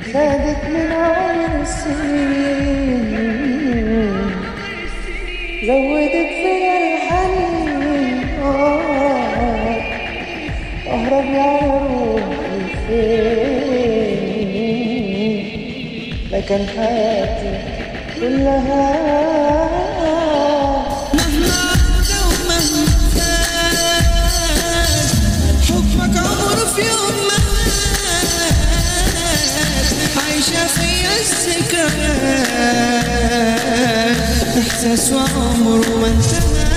زادت من عمر السنين زودت فيا الحنين آه، أهرب يا روحي فين لكن حياتي كلها مهما عدى ومهما فات حبك عمر في يوم ما فات عايشة فيا الذكريات إحساس وعمره ما انتهى